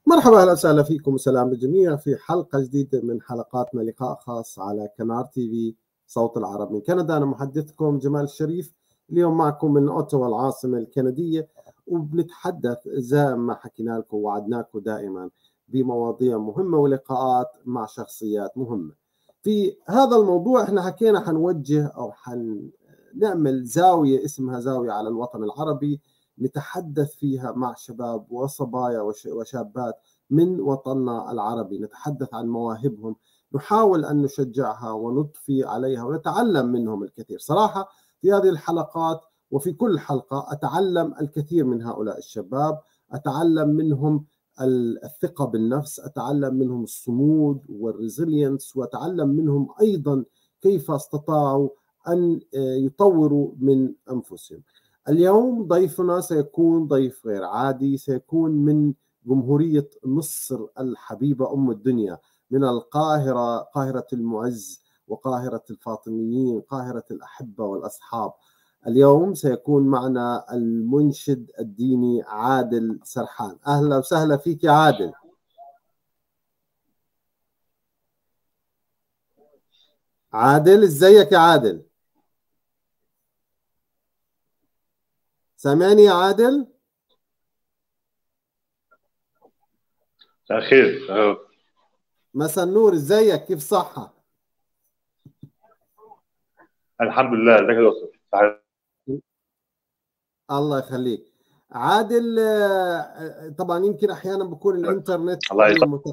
مرحبا اهلا وسهلا فيكم وسلام للجميع في حلقه جديده من حلقاتنا لقاء خاص على كنار تي في صوت العرب من كندا انا محدثكم جمال الشريف اليوم معكم من اوتوا العاصمه الكنديه وبنتحدث زي ما حكينا لكم وعدناكم دائما بمواضيع مهمه ولقاءات مع شخصيات مهمه. في هذا الموضوع احنا حكينا حنوجه او حنعمل زاويه اسمها زاويه على الوطن العربي نتحدث فيها مع شباب وصبايا وشابات من وطننا العربي نتحدث عن مواهبهم نحاول ان نشجعها ونضفي عليها ونتعلم منهم الكثير صراحه في هذه الحلقات وفي كل حلقه اتعلم الكثير من هؤلاء الشباب اتعلم منهم الثقه بالنفس اتعلم منهم الصمود والريزيلينس واتعلم منهم ايضا كيف استطاعوا ان يطوروا من انفسهم اليوم ضيفنا سيكون ضيف غير عادي سيكون من جمهورية مصر الحبيبة أم الدنيا من القاهرة قاهرة المعز وقاهرة الفاطميين قاهرة الأحبة والأصحاب اليوم سيكون معنا المنشد الديني عادل سرحان أهلا وسهلا فيك يا عادل عادل ازيك يا عادل سامعني يا عادل مساء الخير مساء النور ازيك كيف صحة الحمد لله ازيك يا دكتور الله يخليك عادل طبعا يمكن احيانا بكون الانترنت الله يسلمك مت...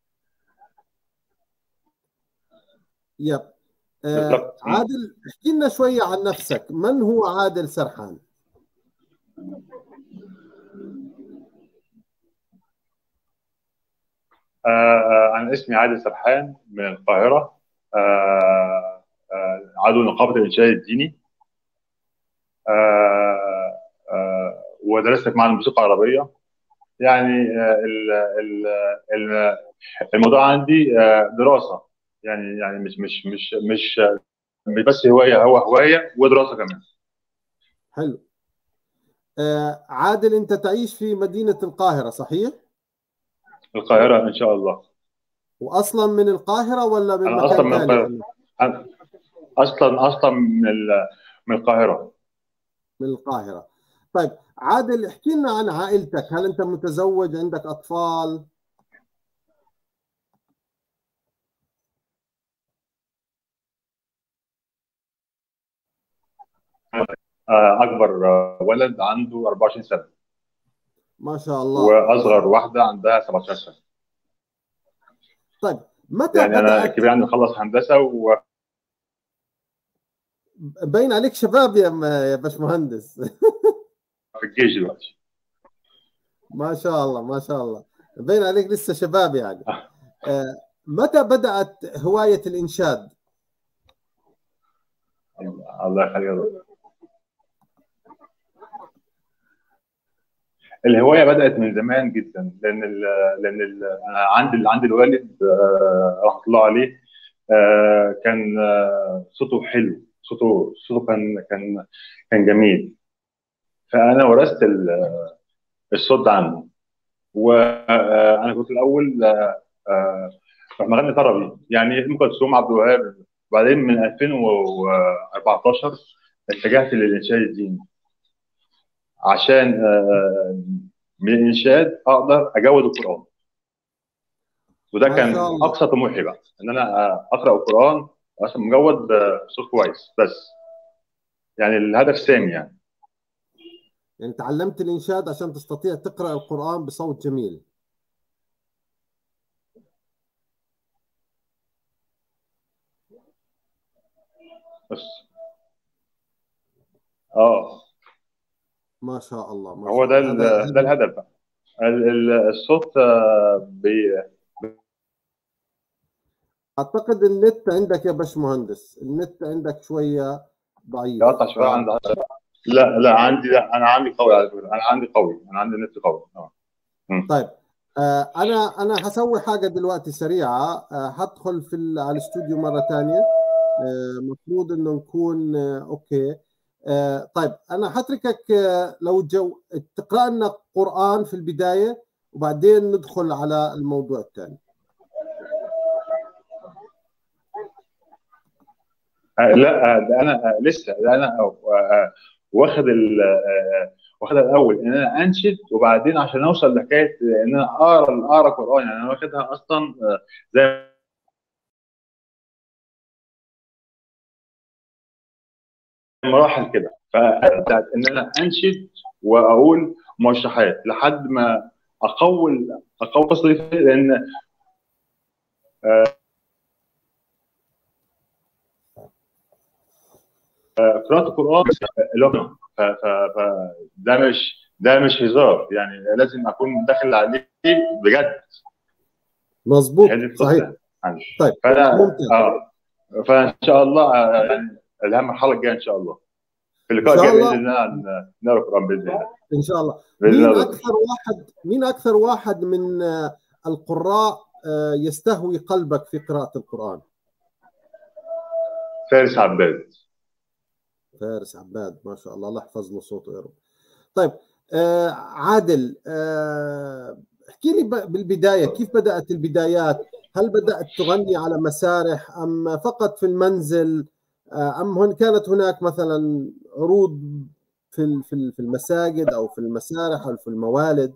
يب آه عادل احكي لنا شوية عن نفسك من هو عادل سرحان آه انا اسمي عادل سرحان من القاهره آه آه عضو نقابه الانشاء الديني آه آه ودرست معهد الموسيقى العربيه يعني آه ال ال ال الموضوع عندي آه دراسه يعني يعني مش مش مش مش مش بس هوايه هو هوايه ودراسه كمان حلو آه عادل انت تعيش في مدينة القاهرة صحيح؟ القاهره ان شاء الله واصلا من القاهرة ولا من انا مكان اصلا من ثاني؟ القاهره أنا اصلا اصلا من ال- من القاهره من القاهرة طيب عادل احكي لنا عن عائلتك هل انت متزوج عندك اطفال؟ آه، اكبر آه، ولد عنده 24 سنه ما شاء الله واصغر واحده عندها 17 سنه طيب متى يعني انا بدأت الكبير عندي مخلص هندسه وفي باين عليك شباب يا م- يا باشمهندس الجيش دلوقتي ما شاء الله ما شاء الله باين عليك لسه شباب يعني آه، متى بدأت هواية الإنشاد؟ الله يخليك يا دكتور. الهوايه بدات من زمان جدا لان ال لان ال انا عندي عندي الوالد آه، رحمه الله عليه آه، كان آه، صوته حلو صوته صوته كان كان كان جميل فانا ورثت ال- الصوت ده عنه وانا كنت الاول آه، آه، كنت مغني طربي يعني ام كلثوم عبد الوهاب وبعدين من 2014 اتجهت للانشاد الديني عشان آه، من الانشاد اقدر اجود القران وده ما كان شاء الله اقصى طموحي بقى ان انا آه، اقرا القران عشان مجود بصوت كويس بس يعني الهدف سامي يعني يعني تعلمت الإنشاد عشان تستطيع تقرأ القرآن بصوت جميل بس اه ما شاء الله ما هو شاء ده الله ال- هذا ده الهدف بقى ال- ال- الصوت آه، بي- أعتقد النت عندك يا باشمهندس النت عندك شوية ضعيف بيقطع شويه عند لا لا عندي لا انا عندي قوي على فكره انا عندي قوي انا عندي نت قوي اه طيب آه، أنا أنا حسوي حاجة دلوقتي سريعة آه، هدخل في ال- على الاستوديو مرة ثانية المفروض إنه نكون آه، أوكي آه، طيب أنا حتركك آه، لو جو تقرأ لنا قرآن في البداية وبعدين ندخل على الموضوع الثاني لا ده انا لسه ده انا واخد ال واخدها الاول ان انا انشد وبعدين عشان اوصل لحكايه ان انا اقرا اقرا قران يعني انا واخدها اصلا زي مراحل كده فبتاعت ان انا انشد واقول مرشحات لحد ما اقول اقول تصريف لان قراءة القرآن لغة فده مش ده مش هزار يعني لازم اكون داخل عليه بجد مظبوط صحيح طيب فانا ممتاز. اه فان شاء الله يعني الهم الحلقه الجايه ان شاء الله في اللقاء الجاي باذن الله نقرا القران باذن الله ان شاء الله مين اكثر واحد مين اكثر واحد من القراء يستهوي قلبك في قراءه القران؟ فارس عباد فارس عباد ما شاء الله الله يحفظ له صوته يا رب طيب آه عادل آه احكي لي بالبدايه كيف بدات البدايات هل بدات تغني على مسارح ام فقط في المنزل ام هن كانت هناك مثلا عروض في في المساجد او في المسارح او في الموالد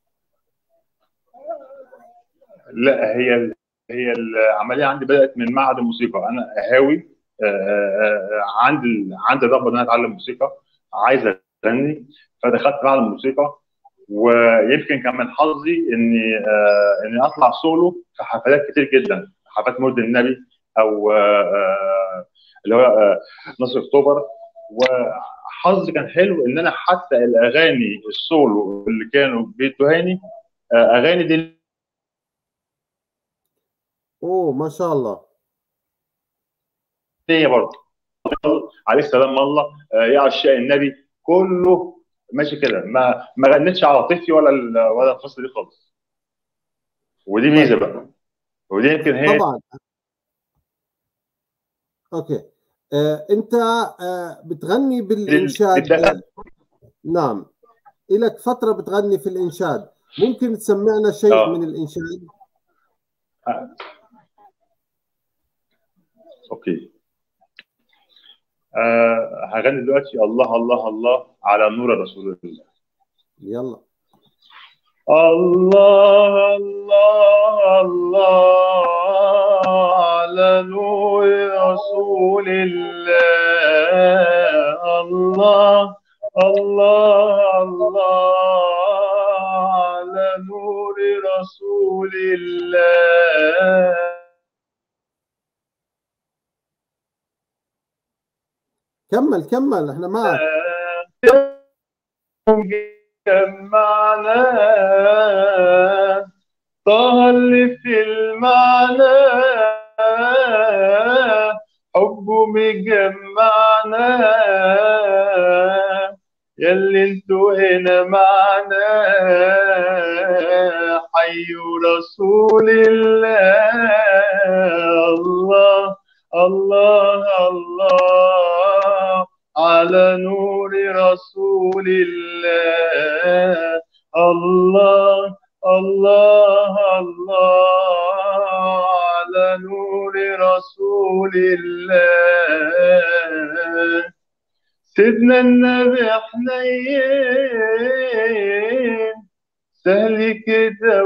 لا هي هي العمليه عندي بدات من معهد الموسيقى انا هاوي عندي عندي رغبه ان انا اتعلم موسيقى عايز اغني فدخلت معهد الموسيقى ويمكن كان من حظي اني آه اني اطلع سولو في حفلات كتير جدا حفلات مولد النبي او آه اللي هو آه نصر اكتوبر وحظي كان حلو ان انا حتى الاغاني السولو اللي كانوا بيدوهاني اغاني دي اوه ما شاء الله هي برضه عليه السلام الله يا عشاق النبي كله ماشي كده ما ما غنتش على طفي ولا ولا الفصل دي خالص ودي ميزه بقى ودي يمكن هي طبعا اوكي آه، انت آه، بتغني بالانشاد الدخل. نعم لك فتره بتغني في الانشاد ممكن تسمعنا شيء آه. من الانشاد آه. اوكي آه هغني دلوقتي الله الله الله على نور رسول الله يلا الله الله الله على نور رسول الله الله الله الله على نور رسول الله كمل كمل احنا معك جمعنا طه اللي في المعنى حبه مجمعنا ياللي انتوا هنا معنا حي رسول الله الله الله الله على نور رسول الله الله الله الله على نور رسول الله سيدنا النبي حنين سهل كده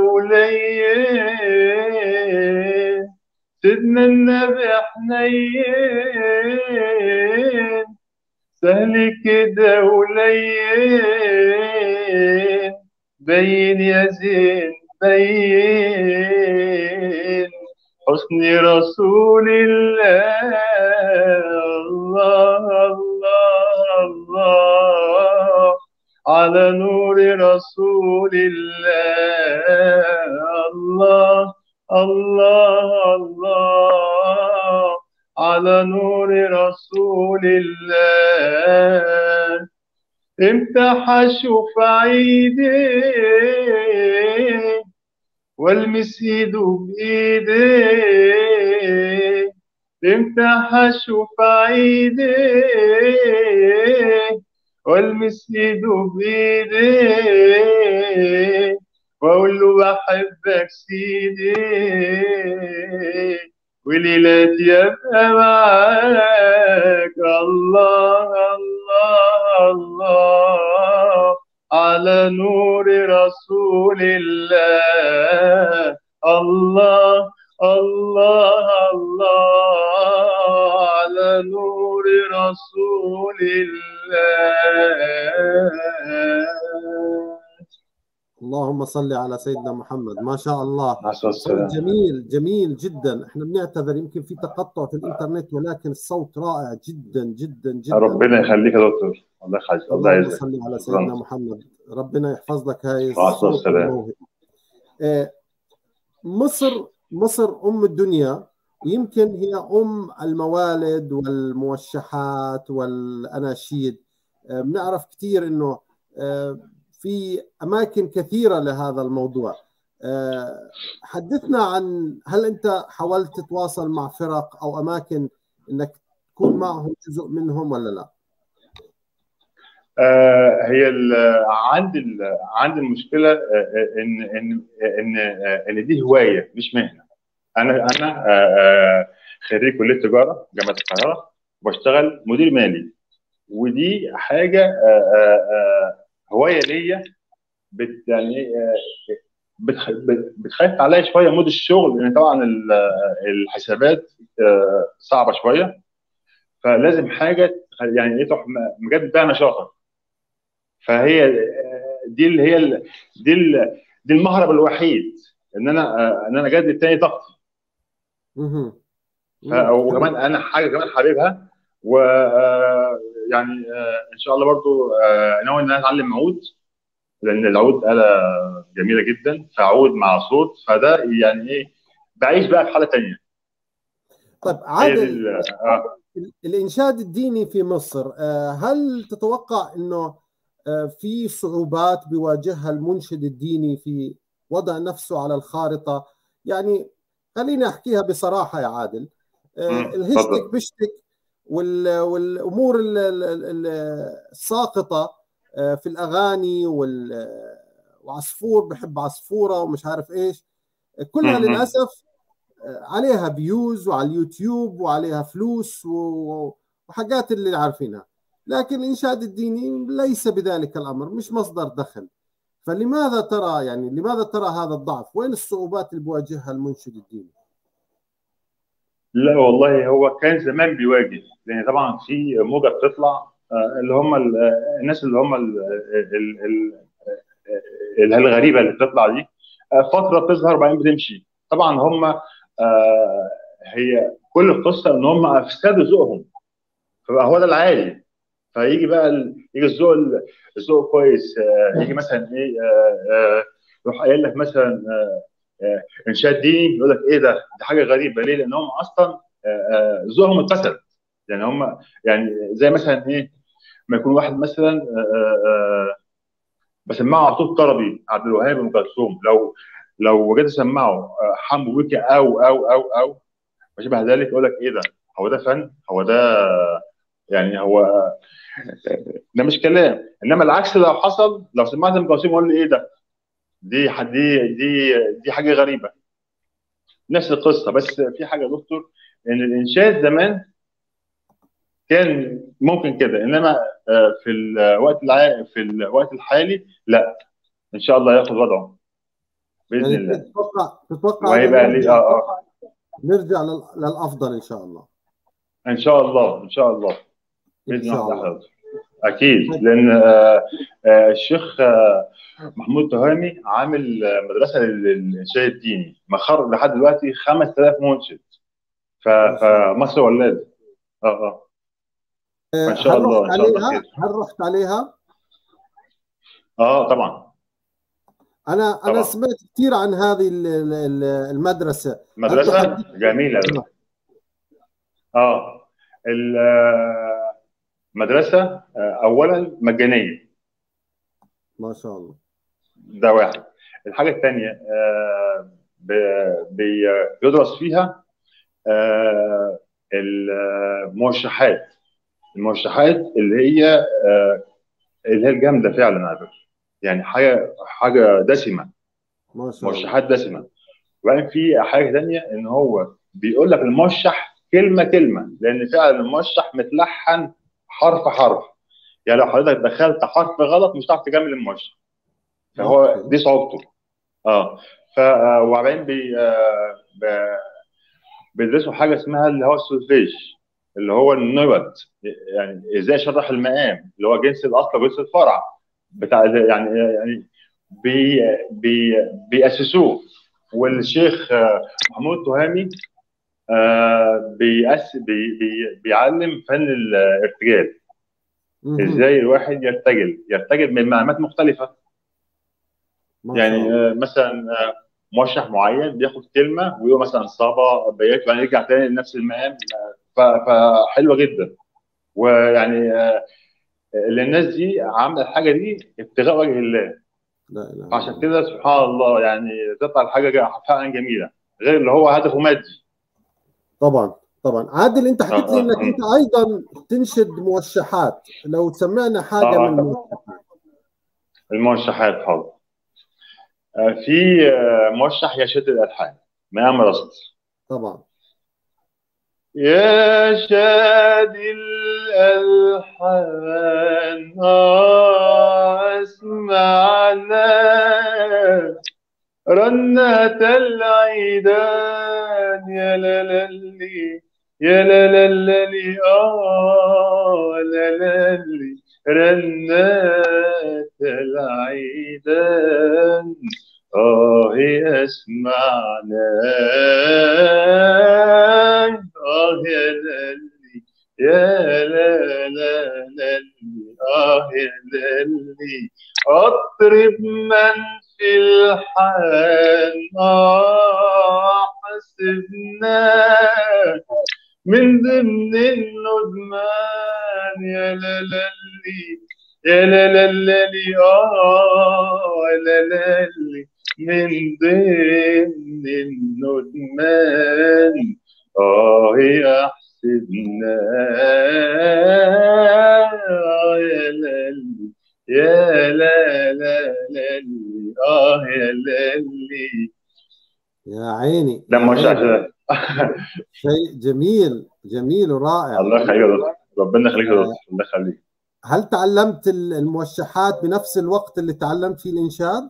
ولين سيدنا النبي حنين سهل كده ولين بين يا زين بين حسن رسول الله الله الله الله على نور رسول الله الله الله الله على نور رسول الله امتى حشوف عيدي والمس ايده بايدي امتى حشوف عيدي والمس ايده بايدي واقول له بحبك سيدي وليلاتي ابقى معاك الله الله الله على نور رسول الله الله الله الله على نور رسول الله اللهم صل على سيدنا محمد ما شاء الله عليه الصلاة والسلام جميل جميل جدا احنا بنعتذر يمكن في تقطع في الانترنت ولكن الصوت رائع جدا جدا جدا ربنا يخليك يا دكتور الله يخليك الله اللهم يعزك صل على سيدنا محمد ربنا يحفظ لك هاي عليه الصلاة الصوت والسلام. والموهبة. آه، مصر مصر ام الدنيا يمكن هي ام الموالد والموشحات والاناشيد آه، بنعرف كثير انه آه، في اماكن كثيره لهذا الموضوع آه، حدثنا عن هل انت حاولت تتواصل مع فرق او اماكن انك تكون معهم جزء منهم ولا لا؟ آه، هي ال- عندي ال- عندي المشكله آه، آه، ان ان ان آه، ان دي هوايه مش مهنه انا انا آه، آه، خريج كليه تجاره جامعه القاهره وبشتغل مدير مالي ودي حاجه آه، آه، آه، هوايه ليا بت يعني إيه، آه، بتخ- بت- بتخفف عليا شويه مود الشغل لان طبعا ال- آه، الحسابات آه، صعبه شويه فلازم حاجه تخ- يعني ايه تروح م- مجدد بيها نشاطك فهي آه، دي اللي هي ال- دي ال- دي المهرب الوحيد ان انا آه، ان انا اجدد تاني طاقتي مهم. ف- وكمان انا حاجه كمان حاببها و آه، يعني آه، ان شاء الله برضو آه، ناوي ان انا اتعلم عود لان العود آلة جميله جدا فعود مع صوت فده يعني ايه بعيش بقى في حاله تانيه طيب هي دي عادل ال- آه. الإنشاد الديني في مصر آه، هل تتوقع أنه آه، في صعوبات بيواجهها المنشد الديني في وضع نفسه على الخارطة يعني خليني أحكيها بصراحة يا عادل آه، مم، الهشتك اتفضل. بشتك وال- والأمور ال- ال- ال- الساقطة آه، في الأغاني وال- وعصفور بحب عصفورة ومش عارف إيش كلها مم، مم. للأسف عليها فيوز وعلى اليوتيوب وعليها فلوس و- وحاجات اللي عارفينها لكن الإنشاد الديني ليس بذلك الأمر مش مصدر دخل فلماذا ترى يعني لماذا ترى هذا الضعف وين الصعوبات اللي بيواجهها المنشد الديني لا والله هو كان زمان بيواجه لان طبعا في موجه بتطلع آه، اللي هم ال- آه، الناس اللي هم ال- ال- ال- ال- الغريبه اللي بتطلع دي آه، فتره بتظهر وبعدين بتمشي طبعا هم آه، هي كل القصه ان هم افسدوا ذوقهم فبقى هو ده العادي فيجي بقى ال- يجي الذوق ال- الذوق كويس آه، يجي مثلا ايه آه، آه، يروح قايل لك مثلا آه، آه، انشاد ديني يقول لك ايه ده دي حاجه غريبه ليه؟ لان هم اصلا آه، آه، ذوقهم اتفسد يعني هم يعني زي مثلا ايه ما يكون واحد مثلا آه، آه، بسمعه على طول طربي عبد الوهاب ام كلثوم لو لو جيت اسمعه آه، حمو بيكا او او او او ما شابه ذلك يقول لك ايه ده؟ هو ده فن؟ هو ده يعني هو ده مش كلام انما العكس لو حصل لو سمعت ام كلثوم يقول لي ايه ده؟ دي دي دي دي حاجه غريبه نفس القصه بس في حاجه يا دكتور ان الانشاد زمان كان ممكن كده انما آه، في الوقت الع... في الوقت الحالي لا ان شاء الله ياخد وضعه باذن يعني الله تتوقع تتوقع وهيبقى إنه ليه اه اه نرجع لل- للأفضل إن شاء الله ان شاء الله ان شاء الله إن باذن شاء الله الله حضرتك اكيد لان آه، آه، الشيخ آه، محمود تهامي عامل آه، مدرسه لل- للانشاد الديني مخرج لحد دلوقتي 5000 منشد ف- فمصر ولاد اه اه فان شاء هل الله رحت ان شاء الله عليها خير هل رحت عليها اه طبعا انا انا طبعا. سمعت كثير عن هذه ال- ال- ال- المدرسه مدرسه جميله اه المدرسه اولا مجانيه ما شاء الله ده واحد الحاجه الثانيه بيدرس فيها آه، الموشحات الموشحات اللي هي آه، اللي هي الجامده فعلا على فكره يعني حاجه حاجه دسمه ما شاء الله مرشحات دسمه وبعدين في حاجه ثانيه ان هو بيقول لك المرشح كلمه كلمه لان فعلا المرشح متلحن حرف حرف يعني لو حضرتك دخلت حرف غلط مش هتعرف تكمل المرشح فهو أوكي. دي صعوبته اه ف آه، وبعدين بي آه، ب- بيدرسوا حاجه اسمها اللي هو السولفيج اللي هو النبت يعني ازاي شرح المقام اللي هو جنس الاصل وجنس الفرع بتاع يعني يعني بي بي بيأسسوه والشيخ آه، محمود تهامي آه، بيأس بي بي بيعلم فن الارتجال مهم. ازاي الواحد يرتجل يرتجل من مقامات مختلفه ما شاء يعني الله. آه، مثلا آه، موشح معين بياخد كلمه ويقول مثلا صابا بيات وبعدين يرجع تاني لنفس المقام آه، ف- فحلوه جدا ويعني آه، اللي الناس دي عامله الحاجه دي ابتغاء وجه الله لا اله إلا فعشان الله. كده سبحان الله يعني تطلع الحاجه جا- فعلا جميله غير اللي هو هدفه مادي طبعا طبعا عادل انت حكيت لي آه، انك آه. انت ايضا تنشد موشحات لو تسمعنا حاجه آه. من الموشحات المرشحات حاضر آه، في آه، مرشح يشد الالحان مقام رصد طبعا يا شادي الألحان آه، اسمعنا رنة العيدان يا لالي يا لالي آه لالي رنة العيدان آه يسمعنا آه يا لالي يا لا لا لالي آه يا لالي أطرب من في الحال آه حسبنا من ضمن الندمان يا لا لالي يا لا لا لالي آه لا لالي من ضمن الندمان آه يحسبنا آه يا لالي يا لا لا لالي آه يا لالي يا عيني ده يا مش عيني. عشان شيء جميل جميل ورائع الله يخليك يا دكتور ربنا يخليك يا دكتور الله يخليك هل تعلمت ال- الموشحات بنفس الوقت اللي تعلمت فيه الانشاد؟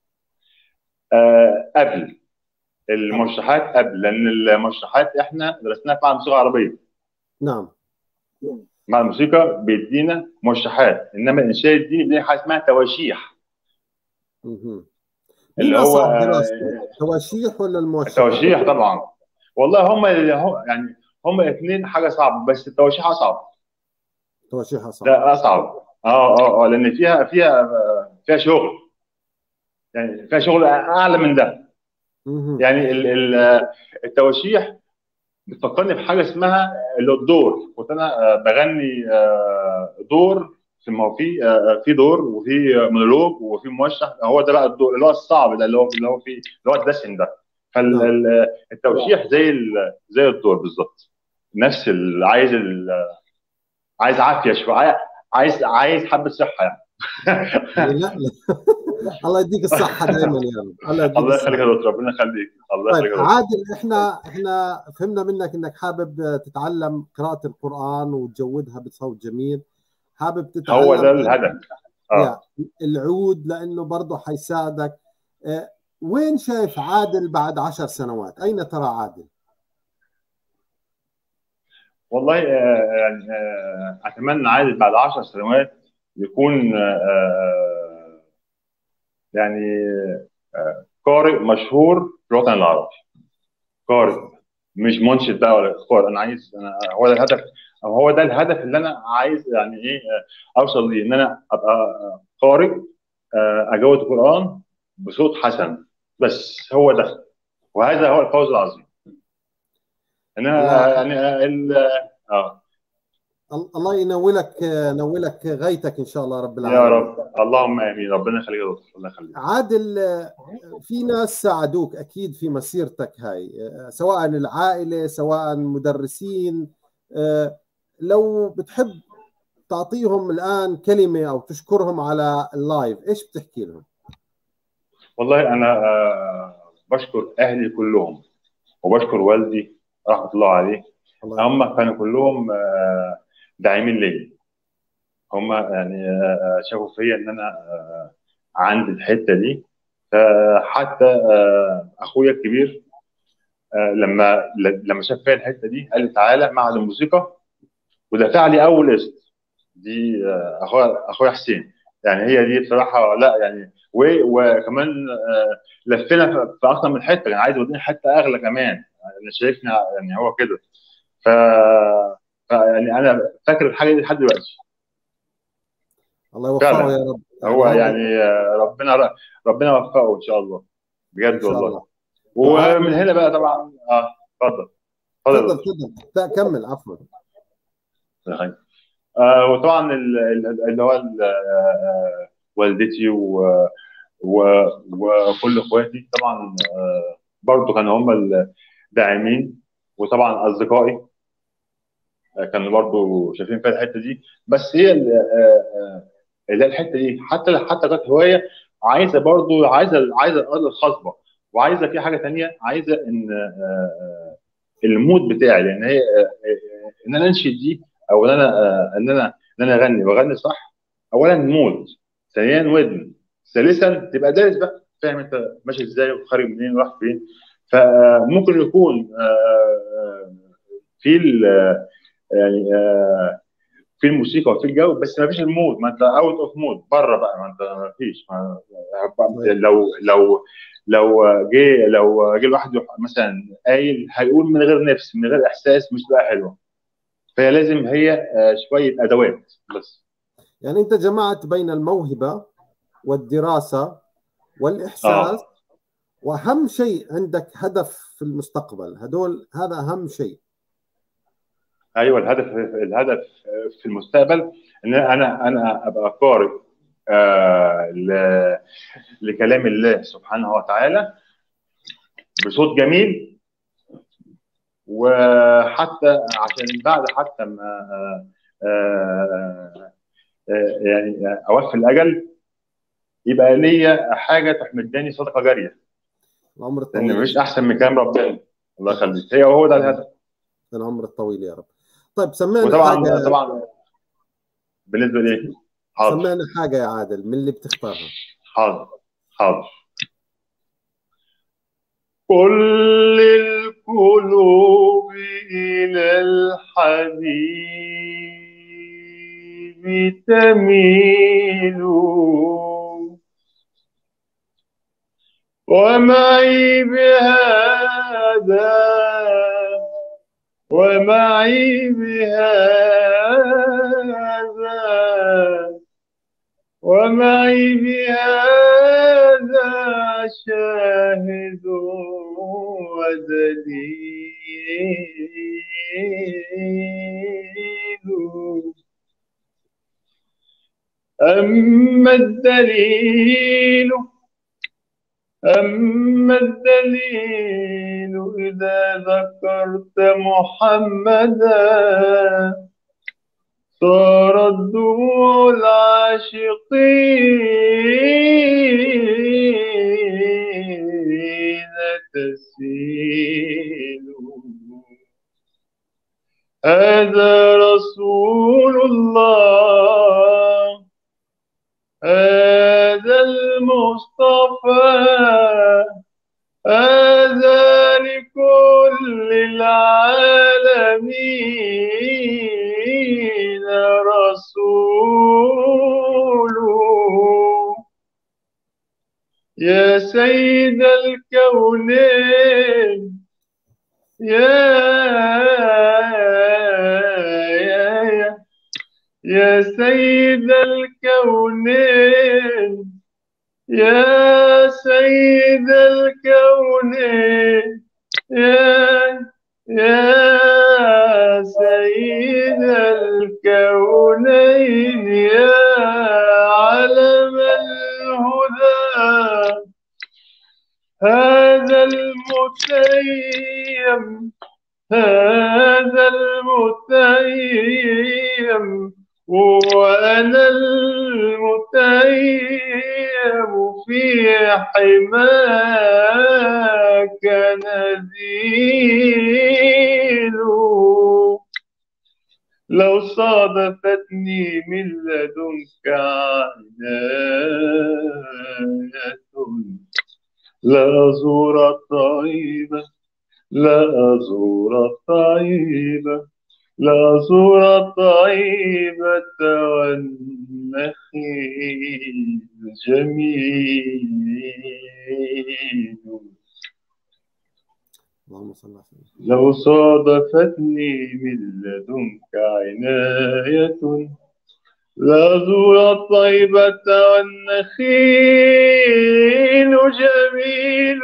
آه قبل المرشحات قبل لان المرشحات احنا درسناها في معهد الموسيقى العربيه نعم مع الموسيقى بيدينا مرشحات انما الانشاد الديني بيدينا حاجه اسمها تواشيح مهم. اللي مين هو اصعب آه، دراسته؟ تواشيح ولا الموشحات؟ التواشيح طبعا والله هم يعني هم الاثنين حاجه صعبه بس التواشيح اصعب تواشيح اصعب ده اصعب اه اه اه لان فيها فيها فيها شغل يعني فيها شغل اعلى من ده مهم. يعني ال- ال- التواشيح بتفكرني بحاجه اسمها اللي هو الدور كنت انا آه، بغني آه، دور ما هو في آه، في دور وفي مونولوج وفي موشح هو ده بقى الدور اللي هو الصعب ده اللي هو اللي هو في اللي هو الدسم ده فالتوشيح زي ال- زي الدور بالظبط نفس ال- عايز ال- عايز عافيه شويه عايز- عايز عايز حبه صحه يعني لا لا الله يديك الصحة دائما يا رب الله يديك الله الصحة. يخليك يا دكتور ربنا يخليك الله طيب يخليك يا دكتور عادل احنا احنا فهمنا منك انك حابب تتعلم قراءة القرآن وتجودها بصوت جميل حابب تتعلم هو ده الهدف اه يا العود لانه برضه حيساعدك اه، وين شايف عادل بعد عشر سنوات؟ اين ترى عادل؟ والله آه، يعني آه، اتمنى عادل بعد 10 سنوات يكون آه، يعني آه، قارئ مشهور في الوطن العربي قارئ مش منشد بقى ولا قارئ انا عايز انا هو ده الهدف او هو ده الهدف اللي انا عايز يعني ايه آه، اوصل ليه ان انا ابقى آه، قارئ آه، اجود القران بصوت حسن بس هو ده وهذا هو الفوز العظيم ان انا لا. يعني آه، ال- اه الله ينولك نولك غايتك ان شاء الله رب العالمين يا رب اللهم امين ربنا يخليك يا دكتور الله يخليك عادل في ناس ساعدوك اكيد في مسيرتك هاي سواء العائله سواء مدرسين لو بتحب تعطيهم الان كلمه او تشكرهم على اللايف ايش بتحكي لهم؟ والله انا آه، بشكر اهلي كلهم وبشكر والدي رحمه الله عليه الله هم كانوا كلهم آه، داعمين ليا هم يعني آه، شافوا فيا ان انا آه، عندي الحته دي فحتى آه، اخويا الكبير آه، لما لما شاف فيا الحته دي قال لي تعالى معهد الموسيقى ودفع لي اول قسط دي آه، اخويا اخويا حسين يعني هي دي بصراحه لا يعني و- وكمان آه، لفينا في في اكتر من حته كان عايز يوديني حته اغلى كمان انا شايفنا يعني هو كده ف ف- يعني انا فاكر الحاجه دي لحد دلوقتي الله يوفقه فعلا. يا رب هو هذا- يعني آه، ربنا ربنا وفقه ان شاء الله ان بجد شاء والله الله ومن هنا بقى طبعا اه اتفضل تفضل اتفضل تفضل لا كمل عفوا صحيح. آه وطبعا ال- ال- اللي هو ال- آه، والدتي و- و- وكل اخواتي طبعا آه برضو كانوا هم الداعمين وطبعا اصدقائي آه، كانوا برضو شايفين فيها الحته دي بس هي ال- آه، آه، اللي هي الحته دي حتى حتى كانت هوايه عايزه برضو عايزه عايزه الارض الخصبه وعايزه في حاجه تانيه عايزه ان آه، آه، المود بتاعي لان هي آه، آه، ان انا انشد دي او ان انا آه، ان انا ان انا اغني واغني صح اولا مود ثانيا ودن ثالثا تبقى دارس بقى فاهم انت ماشي ازاي وخارج منين وراح فين فممكن يكون آه، آه، في ال- يعني آه، في الموسيقى وفي الجو بس ما فيش المود ما انت اوت اوف مود بره بقى ما انت ما فيش ما لو لو لو جه لو جه الواحد يح- مثلا قايل هيقول من غير نفس من غير احساس مش بقى حلوه فهي لازم هي آه، شويه ادوات بس يعني انت جمعت بين الموهبه والدراسه والاحساس آه. واهم شيء عندك هدف في المستقبل هدول هذا اهم شيء ايوه الهدف الهدف في المستقبل ان انا انا ابقى قارئ آه ل- لكلام الله سبحانه وتعالى بصوت جميل وحتى عشان بعد حتى ما آه، آه، آه، يعني اوفي الاجل يبقى ليا حاجه تحمدني صدقه جاريه العمر لان الطويل مفيش احسن من كلام ربنا الله يخليك هي هو ده الهدف العمر الطويل يا رب طيب سمعنا وطبعا حاجه طبعا بالنسبه لي حاضر سمعنا حاجه يا عادل من اللي بتختارها حاضر حاضر كل القلوب إلى الحبيب تميل ومعي بهذا ومعي بهذا ومعي بهذا شاهد ودليل أما الدليل أما الدليل إذا ذكرت محمدا صارت دموع العاشقين تسيل هذا رسول الله هذا المصطفى هذا لكل العالمين رسول يا سيد الكونين يا يا يا يا سيد الكونين يا سيد الكونين يا يا سيد الكونين يا علم الهدى هذا المتيم هذا المتيم وأنا المتيم في حماك نذير لو صادفتني من لدنك عناية لا أزور الطيبة لا أزور الطيبة لا أزور الطيبة والنخيل جميل اللهم صل على سيدنا لو صادفتني من لدنك عناية لازور الطيبة والنخيل جميل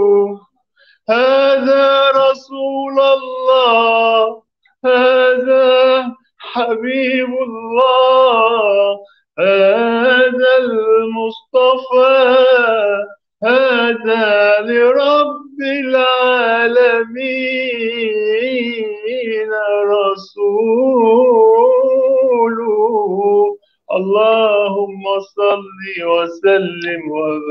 هذا رسول الله هذا حبيب الله هذا المصطفى هذا لرب العالمين رسول اللهم صل وسلم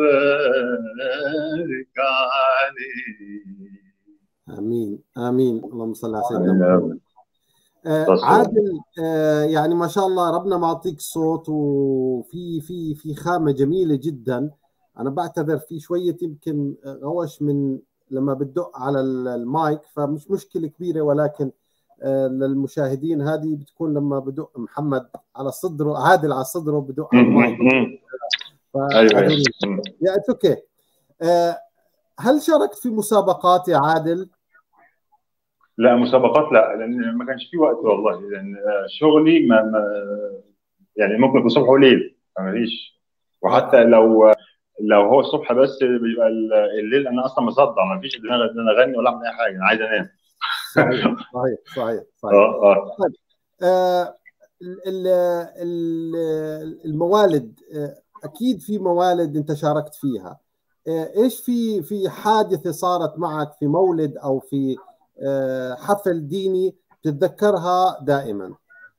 وبارك عليه امين امين اللهم صل على سيدنا آمين. محمد آه تصل. عادل آه يعني ما شاء الله ربنا معطيك صوت وفي في في خامه جميله جدا انا بعتذر في شويه يمكن غوش من لما بتدق على ال- المايك فمش مشكله كبيره ولكن آه للمشاهدين هذه بتكون لما بدق محمد على صدره عادل على صدره بدق على المايك ايوه ايوه مم. يا اتس اوكي هل شاركت في مسابقات يا عادل؟ لا مسابقات لا لان ما كانش في وقت والله لان شغلي ما, ما يعني ممكن يكون صبح وليل ما فيش وحتى لو لو هو الصبح بس بيبقى ال- الليل انا اصلا مصدع ما فيش دماغ ان انا اغني ولا اعمل اي حاجه انا عايز انام صحيح صحيح صحيح صحيح اه اه آه، ال- ال- ال- الموالد آه، اكيد في موالد انت شاركت فيها آه، ايش في في حادثه صارت معك في مولد او في آه، حفل ديني تتذكرها دائما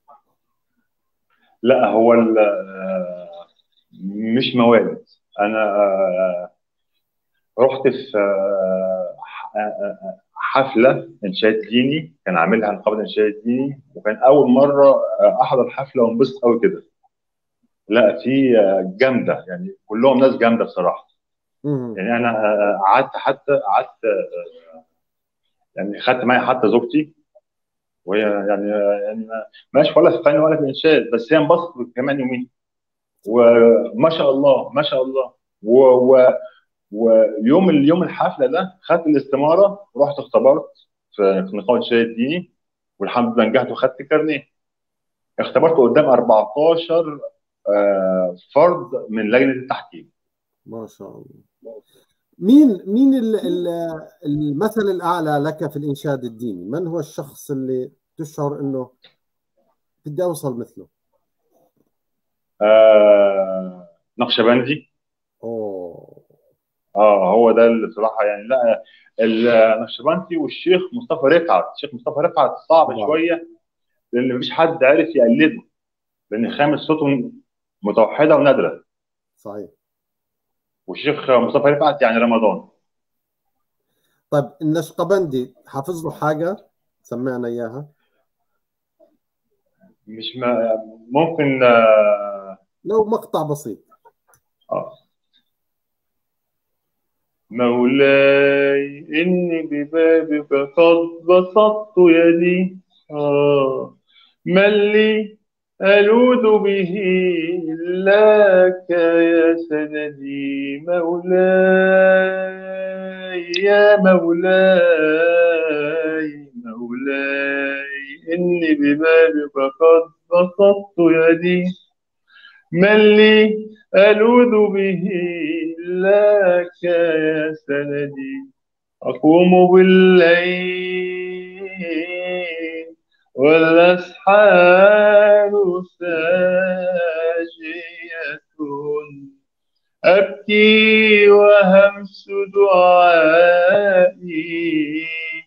لا هو ال- آه، مش موالد انا آه، رحت في آه، ح- آه، آه، حفله انشاد ديني كان عاملها نقابه انشاد ديني وكان اول مره آه، احضر حفله وانبسط قوي كده لا في آه، جامده يعني كلهم ناس جامده بصراحه مهم. يعني انا آه، قعدت حتى قعدت آه، يعني خدت معايا حتى زوجتي وهي يعني يعني ما- ماشي ولا في فن ولا في انشاد بس هي انبسطت كمان يومين وما شاء الله ما شاء الله و و ويوم اليوم الحفله ده خدت الاستماره ورحت اختبرت في في نقابه الشاي الديني والحمد لله نجحت وخدت كارنيه اختبرت قدام 14 آه، فرد من لجنه التحكيم ما شاء الله مين مين ال- ال- المثل الاعلى لك في الانشاد الديني؟ من هو الشخص اللي تشعر انه بدي اوصل مثله؟ آه، نقشبندي اوه اه هو ده اللي بصراحه يعني لا النقشبندي والشيخ مصطفى رفعت الشيخ مصطفى رفعت صعب طبعا. شويه لان مفيش حد عارف يقلده لان خامس صوته متوحده ونادره صحيح والشيخ مصطفى رفعت يعني رمضان طيب النشقبندي حافظ له حاجه سمعنا اياها مش ما ممكن آه، لو مقطع بسيط آه. مولاي إني ببابك قد بسطت يدي آه من لي ألوذ به إلاك يا سندي مولاي يا مولاي مولاي إني ببابك قد بسطت يدي من لي ألوذ به لك يا سندي أقوم بالليل والأسحار ساجية أبكي وهمس دعائي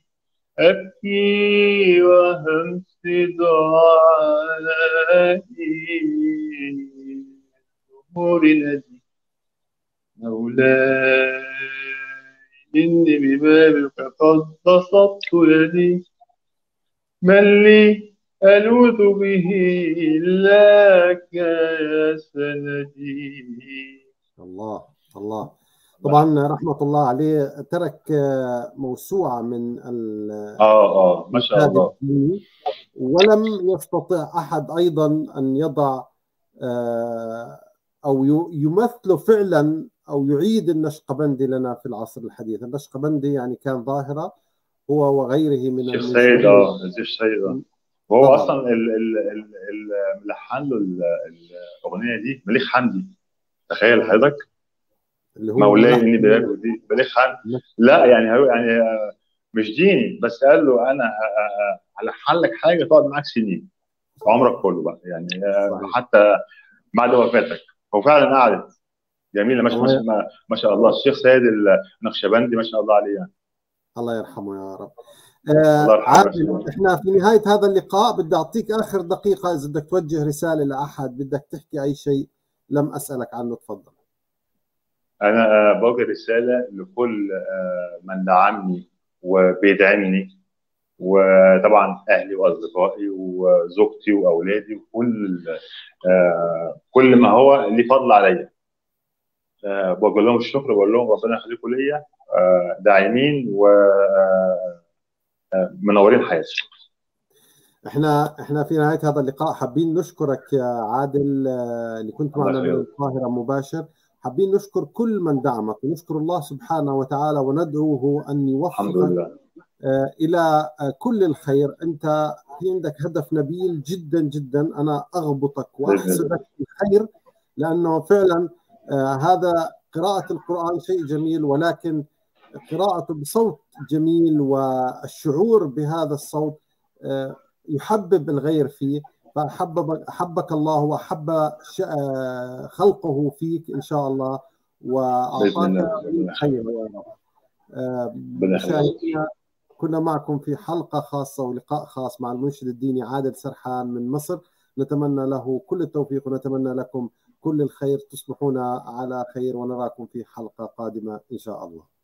أبكي وهمس دعائي نور نجي إني ببابك قد بسطت يدي من لي ألوذ به إلاك يا سندي الله الله طبعا رحمة الله عليه ترك موسوعة من اه اه ما شاء الله ولم يستطع أحد أيضا أن يضع أو يمثل فعلا أو يعيد النشقبندي لنا في العصر الحديث النشقبندي يعني كان ظاهرة هو وغيره من الشيخ سيد اه الشيخ سيد وهو طبعا. اصلا اللي ملحن له الاغنيه دي مليك حمدي تخيل حضرتك اللي هو مولاي اني بلاك دي بليغ حمدي لا يعني هو يعني مش ديني بس قال له انا هلحن لك حاجه تقعد معاك سنين عمرك كله بقى يعني صحيح. حتى بعد وفاتك هو فعلا قعدت جميله ما, ما شاء الله الشيخ سيد النقشبندي ما شاء الله عليه يعني الله يرحمه يا رب آه عادل احنا في نهايه هذا اللقاء بدي اعطيك اخر دقيقه اذا بدك توجه رساله لاحد بدك تحكي اي شيء لم اسالك عنه تفضل انا بوجه رساله لكل من دعمني وبيدعمني وطبعا اهلي واصدقائي وزوجتي واولادي وكل كل ما هو ليه فضل عليا بقول لهم الشكر بقول لهم ربنا يخليكم ليا داعمين و منورين حياتي احنا احنا في نهايه هذا اللقاء حابين نشكرك يا عادل اللي كنت معنا من القاهره مباشر حابين نشكر كل من دعمك ونشكر الله سبحانه وتعالى وندعوه ان يوفقك الى كل الخير انت في عندك هدف نبيل جدا جدا انا اغبطك واحسدك بالخير لانه فعلا هذا قراءه القران شيء جميل ولكن قراءته بصوت جميل والشعور بهذا الصوت يحبب الغير فيه فحببك احبك الله واحب خلقه فيك ان شاء الله واعطاك خير يا رب مشاهدينا كنا معكم في حلقه خاصه ولقاء خاص مع المنشد الديني عادل سرحان من مصر نتمنى له كل التوفيق ونتمنى لكم كل الخير تصبحون على خير ونراكم في حلقه قادمه ان شاء الله